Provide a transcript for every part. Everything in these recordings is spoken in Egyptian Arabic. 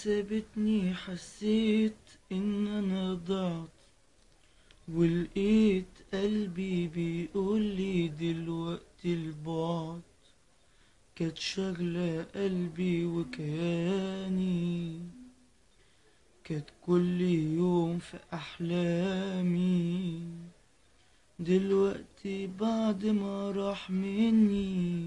سابتني حسيت ان انا ضعت ولقيت قلبي بيقولي دلوقتي البعد كانت شغلة قلبي وكياني كانت كل يوم في أحلامي دلوقتي بعد ما راح مني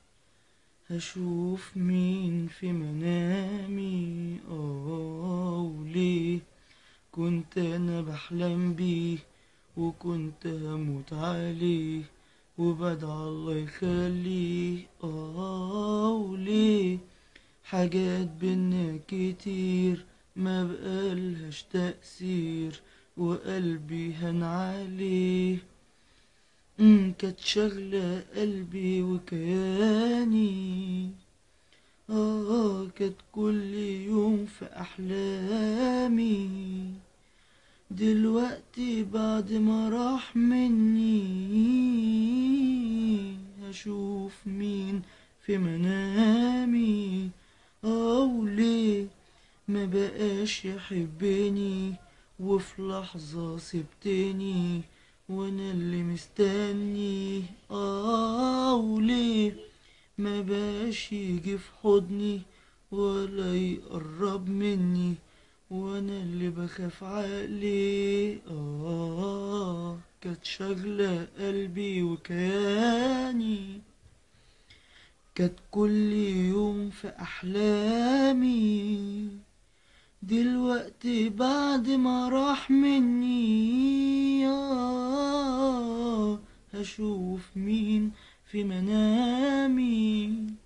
هشوف مين في منامي اه وليه كنت انا بحلم بيه وكنت هموت عليه وبدعى الله يخليه اه وليه حاجات بينا كتير ما بقالهاش تأثير وقلبي هن عليه أمم، كانت شغلة قلبي وكياني آه كانت كل يوم في أحلامي دلوقتي بعد ما راح مني هشوف مين في منامي آه وليه ما بقاش يحبني وفي لحظة سبتني وانا اللي مستني اه وليه ما بقاش يجي في حضني ولا يقرب مني وانا اللي بخاف عليه اه كانت شغلة قلبي وكياني كانت كل يوم في احلامي دلوقتي بعد ما راح مني آه هشوف مين في منامي